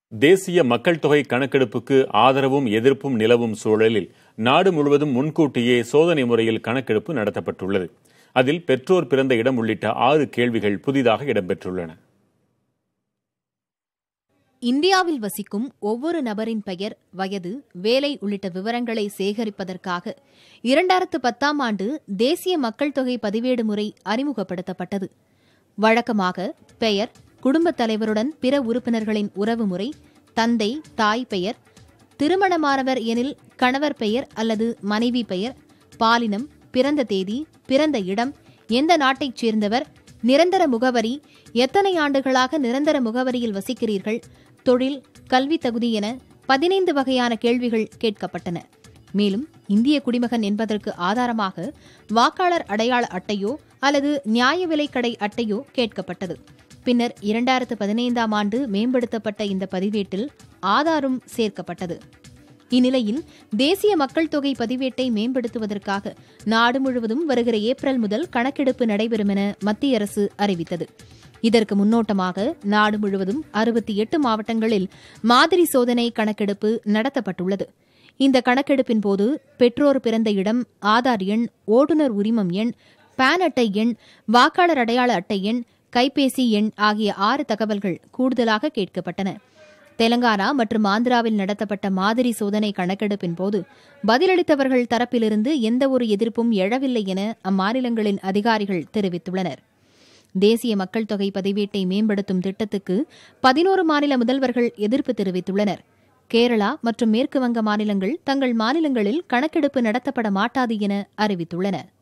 தேசிய மக்கள் தொகை கணக்கெடுப்புக்கு ஆதரவும் எதிர்ப்பும் நிலவும் சூழலில் நாடு முழுவதும் முன்கூட்டியே சோதனை முறையில் கணக்கெடுப்பு நடத்தப்பட்டுள்ளது அதில் பெற்றோர் பிறந்த இடம் உள்ளிட்ட ஆறு கேள்விகள் புதிதாக இடம்பெற்றுள்ளன இந்தியாவில் வசிக்கும் ஒவ்வொரு நபரின் பெயர் வயது வேலை உள்ளிட்ட விவரங்களை சேகரிப்பதற்காக இரண்டாயிரத்து பத்தாம் ஆண்டு தேசிய மக்கள் தொகை பதிவேடு முறை அறிமுகப்படுத்தப்பட்டது வழக்கமாக பெயர் குடும்பத் தலைவருடன் பிற உறுப்பினர்களின் உறவு முறை தந்தை தாய் பெயர் திருமணமானவர் எனில் கணவர் பெயர் அல்லது மனைவி பெயர் பாலினம் பிறந்த தேதி பிறந்த இடம் எந்த நாட்டைச் சேர்ந்தவர் நிரந்தர முகவரி எத்தனை ஆண்டுகளாக நிரந்தர முகவரியில் வசிக்கிறீர்கள் தொழில் கல்வி தகுதி என பதினைந்து வகையான கேள்விகள் கேட்கப்பட்டன மேலும் இந்திய குடிமகன் என்பதற்கு ஆதாரமாக வாக்காளர் அடையாள அட்டையோ அல்லது நியாய விலைக்கடை அட்டையோ கேட்கப்பட்டது பின்னர் இரண்டாயிரத்து பதினைந்தாம் ஆண்டு மேம்படுத்தப்பட்ட இந்த பதிவேட்டில் ஆதாரும் சேர்க்கப்பட்டது இந்நிலையில் தேசிய மக்கள் தொகை பதிவேட்டை மேம்படுத்துவதற்காக நாடு முழுவதும் வருகிற ஏப்ரல் முதல் கணக்கெடுப்பு நடைபெறும் என மத்திய அரசு அறிவித்தது இதற்கு முன்னோட்டமாக நாடு முழுவதும் அறுபத்தி எட்டு மாவட்டங்களில் மாதிரி சோதனை கணக்கெடுப்பு நடத்தப்பட்டுள்ளது இந்த கணக்கெடுப்பின் போது பெற்றோர் பிறந்த இடம் ஆதார் எண் ஓட்டுநர் உரிமம் எண் பான் அட்டை எண் வாக்காளர் அடையாள அட்டை எண் கைபேசி எண் ஆகிய ஆறு தகவல்கள் கூடுதலாக கேட்கப்பட்டன தெலங்கானா மற்றும் ஆந்திராவில் நடத்தப்பட்ட மாதிரி சோதனை கணக்கெடுப்பின் போது பதிலளித்தவர்கள் தரப்பிலிருந்து எந்தவொரு எதிர்ப்பும் எழவில்லை என அம்மாநிலங்களின் அதிகாரிகள் தெரிவித்துள்ளனர் தேசிய மக்கள் தொகை பதிவேட்டை மேம்படுத்தும் திட்டத்துக்கு பதினோரு மாநில முதல்வர்கள் எதிர்ப்பு தெரிவித்துள்ளனர் கேரளா மற்றும் மேற்கு வங்க மாநிலங்கள் தங்கள் மாநிலங்களில் கணக்கெடுப்பு நடத்தப்பட மாட்டாது என அறிவித்துள்ளன